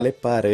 മലപ്പാറ്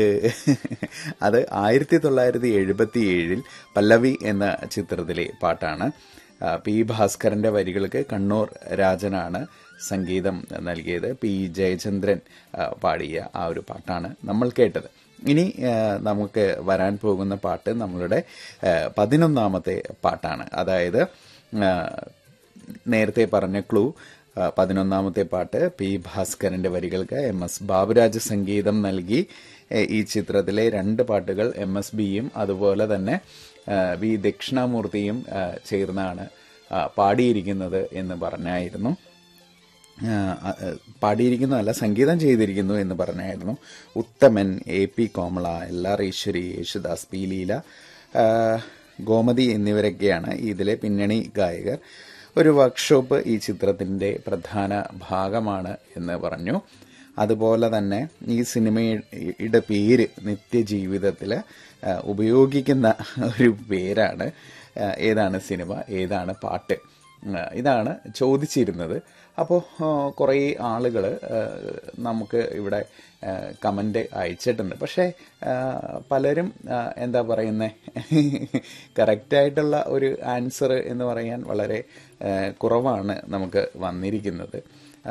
അത് ആയിരത്തി തൊള്ളായിരത്തി എഴുപത്തി ഏഴിൽ പല്ലവി എന്ന ചിത്രത്തിലെ പാട്ടാണ് ആ, പി ഭാസ്കരന്റെ വരികൾക്ക് കണ്ണൂർ രാജനാണ് സംഗീതം നൽകിയത് പി ജയചന്ദ്രൻ ആ, പാടിയ ആ ഒരു പാട്ടാണ് നമ്മൾ കേട്ടത് ഇനി ആ, നമുക്ക് വരാൻ പോകുന്ന പാട്ട് നമ്മളുടെ ആ, പതിനൊന്നാമത്തെ പാട്ടാണ് അതായത് ആ, നേരത്തെ പറഞ്ഞ ക്ലൂ ആ, പതിനൊന്നാമത്തെ പാട്ട് പി ഭാസ്കരന്റെ വരികൾക്ക് എം എസ് ബാബുരാജ് സംഗീതം നൽകി എ, ഈ ചിത്രത്തിലെ രണ്ട് പാട്ടുകൾ എം എസ് ബിയും അതുപോലെ തന്നെ ആ, വി ദക്ഷിണാമൂർത്തിയും ആ, ചേർന്നാണ് ആ, പാടിയിരിക്കുന്നത് എന്ന് പറഞ്ഞായിരുന്നു ആ, ആ, പാടിയിരിക്കുന്നതല്ല സംഗീതം ചെയ്തിരിക്കുന്നു എന്ന് പറഞ്ഞായിരുന്നു Uthaman A P Komala L R Eswari Yesudas P Leela ആ, ഗോമതി എന്നിവരൊക്കെയാണ് ഇതിലെ പിന്നണി ഗായകർ ഒരു വർക്ക്ഷോപ്പ് ഈ ചിത്രത്തിന്റെ പ്രധാന ഭാഗമാണ് എന്ന് പറഞ്ഞു അതുപോലെ തന്നെ ഈ സിനിമയുടെ പേര് നിത്യജീവിതത്തിൽ ആ, ഉപയോഗിക്കുന്ന ഒരു പേരാണ് ആ, ഏതാണ് സിനിമ ഏതാണ് പാട്ട് ആ, ഇതാണ് ചോദിച്ചിരുന്നത് അപ്പോൾ കുറേ ആളുകൾ നമുക്ക് ഇവിടെ കമൻ്റ് അയച്ചിട്ടുണ്ട് പക്ഷേ ആ, പലരും ആ, എന്താ പറയുന്നത് കറക്റ്റായിട്ടുള്ള ഒരു ആൻസർ എന്ന് പറയാൻ വളരെ ആ, കുറവാണ് നമുക്ക് വന്നിരിക്കുന്നത്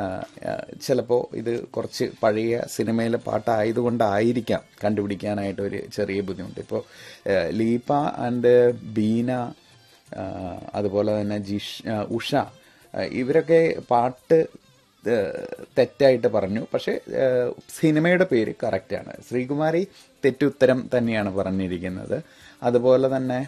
ചിലപ്പോൾ ഇത് കുറച്ച് പഴയ സിനിമയിലെ പാട്ടായതുകൊണ്ടായിരിക്കാം കണ്ടുപിടിക്കാനായിട്ട് ഒരു ചെറിയ ബുദ്ധിമുട്ട് ഇപ്പോൾ ലീപ ആൻഡ് ബീന ആ, അതുപോലെ തന്നെ ജിഷ് ആ, ഉഷ ആ, ഇവരൊക്കെ പാട്ട് ആ, തെറ്റായിട്ട് പറഞ്ഞു പക്ഷേ ആ, സിനിമയുടെ പേര് കറക്റ്റാണ് ശ്രീകുമാരി തെറ്റുത്തരം തന്നെയാണ് പറഞ്ഞിരിക്കുന്നത് അതുപോലെ തന്നെ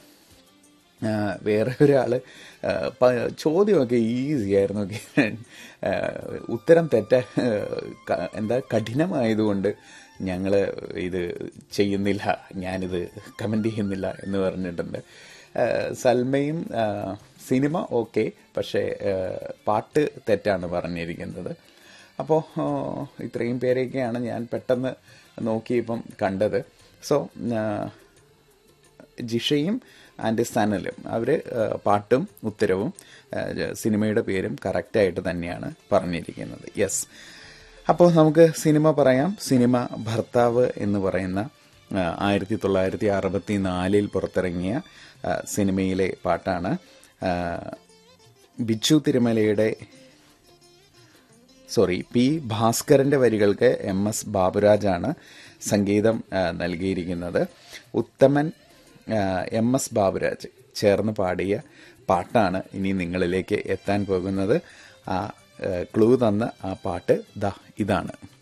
ആ, വേറെ ഒരാൾ ചോദ്യമൊക്കെ ഈസി ആയിരുന്നു ആ, ഉത്തരം തെറ്റ ആ, ക- എന്താ കഠിനമായതുകൊണ്ട് ഞങ്ങൾ ഇത് ചെയ്യുന്നില്ല ഞാനിത് കമൻ്റ് ചെയ്യുന്നില്ല എന്ന് പറഞ്ഞിട്ടുണ്ട് ആ, സൽമയും ആ, സിനിമ ഓക്കെ പക്ഷേ ആ, പാട്ട് തെറ്റാണ് പറഞ്ഞിരിക്കുന്നത് അപ്പോൾ ഇത്രയും പേരെയൊക്കെയാണ് ഞാൻ പെട്ടെന്ന് നോക്കിയപ്പം കണ്ടത് സോ ജിഷയും ആൻഡ് സനലും അവർ പാട്ടും ഉത്തരവും ആ, ജ- സിനിമയുടെ പേരും കറക്റ്റായിട്ട് തന്നെയാണ് പറഞ്ഞിരിക്കുന്നത് യെസ് അപ്പോൾ നമുക്ക് സിനിമ പറയാം സിനിമ ഭർത്താവ് എന്ന് പറയുന്ന ആ, ആയിരത്തി തൊള്ളായിരത്തി അറുപത്തി നാലിൽ പുറത്തിറങ്ങിയ ആ, സിനിമയിലെ പാട്ടാണ് ആ, ബിച്ചു തിരുമലയുടെ സോറി പി ഭാസ്കരന്റെ വരികൾക്ക് എം എസ് ബാബുരാജാണ് സംഗീതം ആ, നൽകിയിരിക്കുന്നത് ഉത്തമൻ ആ, എം എസ് ബാബുരാജ് ചേർന്ന് പാടിയ പാട്ടാണ് ഇനി നിങ്ങളിലേക്ക് എത്താൻ പോകുന്നത് ആ ക്ലൂ തന്ന ആ പാട്ട് ദാ ഇതാണ്